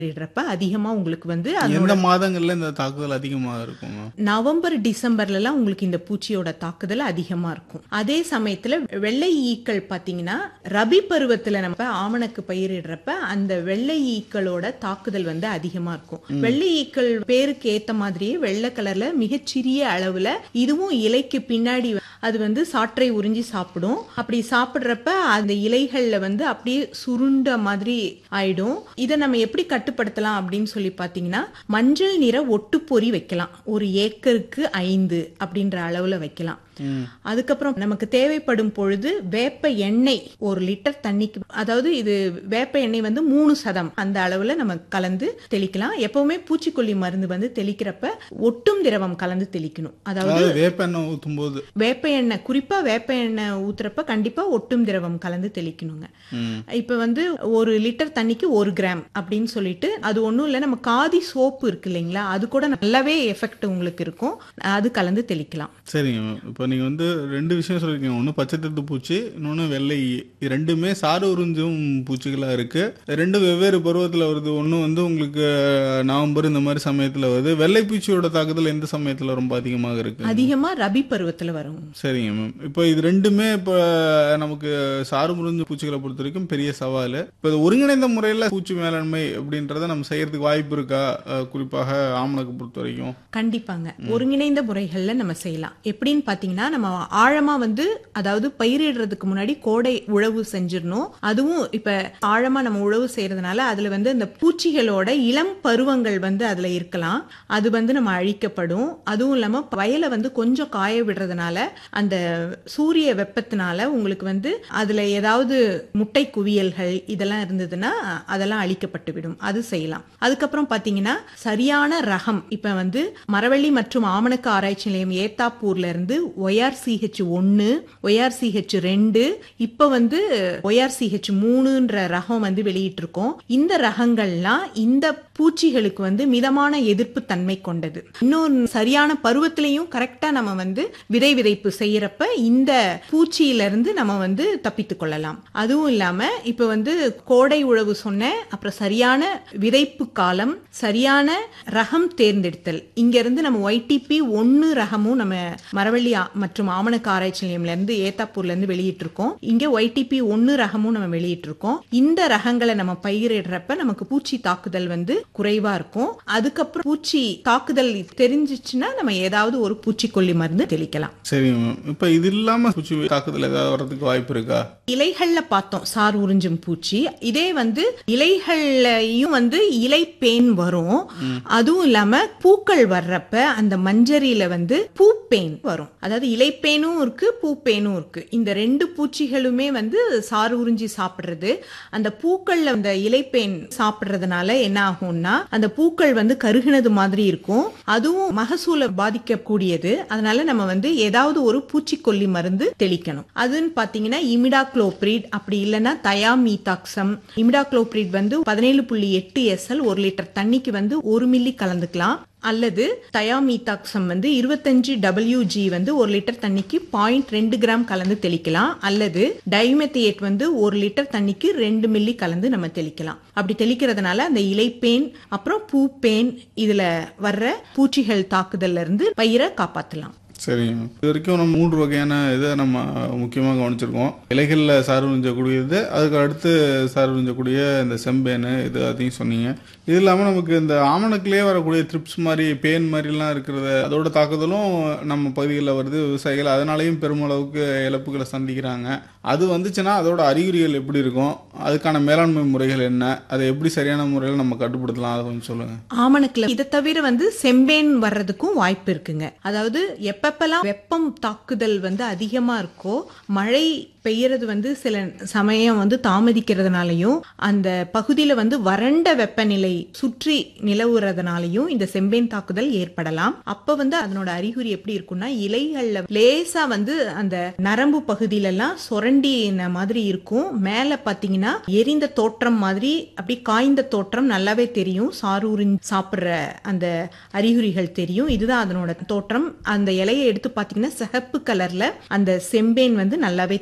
பயிரிடுறப்ப அதிகமா உங்களுக்கு வந்து அதனோட எந்த மாதங்கள்ல இந்த தாக்குதல் அதிகமா இருக்குங்க நவம்பர் டிசம்பர்லலாம் உங்களுக்கு இந்த பூச்சியோட தாக்குதல் அதிகமா இருக்கும் அதே சமயத்துல வெள்ளை ஈக்கள் பாத்தீங்கன்னா ரபி பருவத்துல நம்ம ஆமணக்கு பயிரிடுறப்ப அந்த வெள்ளை ஈக்களோட தாக்குதல் வந்து அதிகமா இருக்கும் வெள்ளை ஈக்கள் பேருக்கு ஏத்த மாதிரியே வெள்ளை கலர்ல மிகச்சிறிய அளவுல இதுவும் இலைக்கு பின்னாடி அது வந்து சாற்றை உறிஞ்சி சாப்பிடும் அப்படி சாப்பிடுறப்ப அந்த இலைகள்ல வந்து அப்படியே சுருண்ட மாதிரி ஆயிடும் இதை நம்ம எப்படி கட்டுப்படுத்தலாம் அப்படின்னு சொல்லி பாத்தீங்கன்னா மஞ்சள் நிற ஒட்டுப்பொறி வைக்கலாம் ஒரு ஏக்கருக்கு ஐந்து அப்படின்ற அளவுல வைக்கலாம் அதுக்கப்புறம் நமக்கு தேவைப்படும் பொழுது வேப்ப எண்ணெய் ஒரு லிட்டர் தண்ணிக்கு அதாவது இது வேப்ப எண்ணெய் வந்து மூணு சதம் அந்த அளவுல நம்ம கலந்து தெளிக்கலாம் எப்பவுமே பூச்சிக்கொல்லி மருந்து வந்து தெளிக்கிறப்ப ஒட்டும் திரவம் கலந்து தெளிக்கணும் அதாவது அதாவது வேப்பெண்ணெய் ஊத்தும் போது வேப்ப எண்ணெய் குறிப்பா வேப்ப எண்ணெய் ஊத்துறப்ப கண்டிப்பா ஒட்டும் திரவம் கலந்து தெளிக்கணுங்க இப்ப வந்து ஒரு லிட்டர் தண்ணிக்கு ஒரு கிராம் அப்படின்னு சொல்லிட்டு அது ஒண்ணும் இல்ல நம்ம காதி சோப்பு இருக்கு இல்லைங்களா அது கூட நல்லாவே எஃபெக்ட் உங்களுக்கு இருக்கும் அது கலந்து தெளிக்கலாம் சரிங்க மேம் இப்போ நீங்கள் வந்து ரெண்டு விஷயம் சொல்லியிருக்கீங்க ஒன்று பச்சைத்தட்டு பூச்சி இன்னொன்று வெள்ளை ஈ. இது ரெண்டுமே சாறு உறிஞ்சும் பூச்சிகளாக இருக்குது ரெண்டு வெவ்வேறு பருவத்தில் வருது ஒன்று வந்து உங்களுக்கு நவம்பர் இந்த மாதிரி சமயத்தில் வருது வெள்ளை பூச்சியோட தாக்குதல் எந்த சமயத்தில் ரொம்ப அதிகமாக இருக்குது அதிகமா ரபி பருவத்துல வரும் சரிங்க மேம் இப்போ இது ரெண்டுமே இப்போ நமக்கு சாறு முறிஞ்ச பூச்சிகளை பொறுத்த வரைக்கும் பெரிய சவால் இப்போ இது ஒருங்கிணைந்த முறையில் பூச்சி மேலாண்மை அப்படின்றத நம்ம செய்யறதுக்கு வாய்ப்பு இருக்கா அஹ், குறிப்பாக ஆமணக்கு பொறுத்த வரைக்கும் கண்டிப்பாங்க ஒருங்கிணைந்த முறைகள்ல நம்ம செய்யலாம் எப்படின்னு பாத்தீங்கன்னா நம்ம ஆழமா வந்து அதாவது பயிரிடுறதுக்கு முன்னாடி கோடை உழவு செஞ்சிடணும் அதுவும் இப்ப ஆழமா நம்ம உழவு செய்யறதுனால அதுல வந்து அந்த பூச்சிகளோட இளம் பருவங்கள் வந்து அதுல இருக்கலாம் அது வந்து நம்ம அழிக்கப்படும் அதுவும் இல்லாம வயலை வந்து கொஞ்சம் காய விடுறதுனால அந்த சூரிய வெப்பத்தினால உங்களுக்கு வந்து அதுல ஏதாவது முட்டை குவியல்கள் இதெல்லாம் இருந்ததுன்னா அதெல்லாம் அழிக்கப்பட்டு விடும் அது செய்யலாம் அதுக்கப்புறம் பாத்தீங்கன்னா சரியான ரகம் இப்ப வந்து மரவள்ளி மற்றும் ஆமணக்கு ஆராய்ச்சி நிலையம் ஏத்தாப்பூர்ல இருந்து ஒய்ஆர்சிஹெச் ஒன்னு ஒய்ஆர்சிஹெச் ரெண்டு இப்ப வந்து ஒய்ஆர்சிஹெச் மூணுன்ற ரகம் வந்து வெளியிட்டிருக்கோம் இந்த ரகங்கள்லாம் இந்த பூச்சிகளுக்கு வந்து மிதமான எதிர்ப்பு தன்மை கொண்டது இன்னொரு சரியான பருவத்திலையும் கரெக்டா நம்ம வந்து விதை விதைப்பு செய்யறப்ப இந்த பூச்சியில இருந்து நம்ம வந்து தப்பித்துக் கொள்ளலாம் அதுவும் இல்லாம இப்ப வந்து கோடை உழவு சொன்னேன் அப்புறம் சரியான விதைப்பு காலம் சரியான ரகம் தேர்ந்தெடுத்தல் இங்க இருந்து நம்ம ஒய்டிபி ஒன்னு ரகமும் நம்ம மரவள்ளி ஆ- மற்றும் ஆமணக்கு ஆராய்ச்சி நிலையம்ல இருந்து ஏத்தாப்பூர்ல இருந்து வெளியிட்டிருக்கோம் இங்க ஒய்டிபி ஒன்னு ரகமும் நம்ம வெளியிட்டிருக்கோம் இந்த ரகங்களை நம்ம பயிரிடுறப்ப நமக்கு பூச்சி தாக்குதல் வந்து குறைவா இருக்கும் அதுக்கப்புறம் பூச்சி தாக்குதல் தெரிஞ்சிச்சுன்னா நம்ம ஏதாவது ஒரு பூச்சிக்கொல்லி மருந்து தெளிக்கலாம் சரிங்க மேம் இப்போ இது இல்லாமல் பூச்சி தாக்குதல் ஏதாவது வர்றதுக்கு வாய்ப்பு இருக்கா இலைகள்ல பார்த்தோம் சார் உறிஞ்சும் பூச்சி இதே வந்து இலைகள்லயும் வந்து இலை பேன் வரும் அதுவும் இல்லாம பூக்கள் வர்றப்ப அந்த மஞ்சரியில வந்து பூப்பேன் வரும் அதாவது இலைப்பேனும் இருக்கு பூப்பேனும் இருக்கு இந்த ரெண்டு பூச்சிகளுமே வந்து சாறு உறிஞ்சி சாப்பிடுறது அந்த பூக்கள்ல அந்த இலைப்பேன் சாப்பிடுறதுனால என்ன ஆகும்னா அந்த பூக்கள் வந்து கருகினது மாதிரி இருக்கும் அதுவும் மகசூலை பாதிக்கக்கூடியது அதனால நம்ம வந்து ஏதாவது ஒரு பூச்சிக்கொல்லி மருந்து தெளிக்கணும் அதுன்னு பாத்தீங்கன்னா இமிடாக்ளோப்ரிட் அப்படி இல்லைன்னா தயாமீதாக்சம் இமிடாக்ளோப்ரிட் வந்து பதினேழு புள்ளி எட்டு எஸ்எல் ஒரு லிட்டர் தண்ணிக்கு வந்து ஒரு மில்லி கலந்துக்கலாம் அல்லது தயாமீதாக்சம் வந்து இருபத்தஞ்சு டபிள்யூஜி வந்து ஒரு லிட்டர் தண்ணிக்கு பாயிண்ட் ரெண்டு கிராம் கலந்து தெளிக்கலாம் அல்லது டைமெத்தியேட் வந்து ஒரு லிட்டர் தண்ணிக்கு ரெண்டு மில்லி கலந்து நம்ம தெளிக்கலாம் அப்படி தெளிக்கிறதுனால அந்த இலைப்பேன் அப்புறம் பூப்பேன் இதுல வர்ற பூச்சிகள் தாக்குதல்ல இருந்து பயிரை காப்பாத்தலாம் சரிங்க மேம் இது வரைக்கும் நம்ம மூன்று வகையான இதை நம்ம முக்கியமாக கவனிச்சிருக்கோம் இலைகளில் சாறு உறிஞ்சக்கூடியது அதுக்கு அடுத்து சாறு உறிஞ்சக்கூடிய இந்த செம்பேனு இது அதையும் சொன்னீங்க இது இல்லாமல் நமக்கு இந்த ஆமணக்குலேயே வரக்கூடிய த்ரிப்ஸ் மாதிரி பேன் மாதிரிலாம் இருக்கிறது அதோட தாக்குதலும் நம்ம பகுதிகளில் வருது விவசாயிகள் அதனாலையும் பெருமளவுக்கு இழப்புகளை சந்திக்கிறாங்க அது வந்துச்சுன்னா அதோட அறிகுறிகள் எப்படி இருக்கும் அதுக்கான மேலாண்மை முறைகள் என்ன அதை எப்படி சரியான முறையில் நம்ம கட்டுப்படுத்தலாம் அதை கொஞ்சம் சொல்லுங்கள் ஆமணக்குல இதை தவிர வந்து செம்பேன் வர்றதுக்கும் வாய்ப்பு இருக்குங்க அதாவது எப்பப்பெல்லாம் வெப்பம் தாக்குதல் வந்து அதிகமா இருக்கோ மழை பெய்யறது வந்து சில சமயம் வந்து தாமதிக்கிறதுனாலையும் அந்த பகுதியில வந்து வறண்ட வெப்பநிலை சுற்றி நிலவுறதுனாலையும் இந்த செம்பேன் தாக்குதல் ஏற்படலாம் அப்ப வந்து அதனோட அறிகுறி எப்படி இருக்கும்னா இலைகள்ல லேசா வந்து அந்த நரம்பு பகுதியில எல்லாம் சுரண்டின மாதிரி இருக்கும் மேல பாத்தீங்கன்னா எரிந்த தோற்றம் மாதிரி அப்படி காய்ந்த தோற்றம் நல்லாவே தெரியும் சாரூரின் சாப்பிடுற அந்த அறிகுறிகள் தெரியும் இதுதான் அதனோட தோற்றம் அந்த இலையை எடுத்து பாத்தீங்கன்னா சிகப்பு கலர்ல அந்த செம்பேன் வந்து நல்லாவே தெரியும்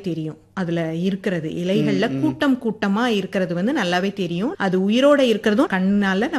அதுல இருக்கிறது இலைகள்ல கூட்டம் கூட்டமா இருக்கிறது வந்து நல்லாவே தெரியும் அது உயிரோட இருக்கிறதும் கண்ணால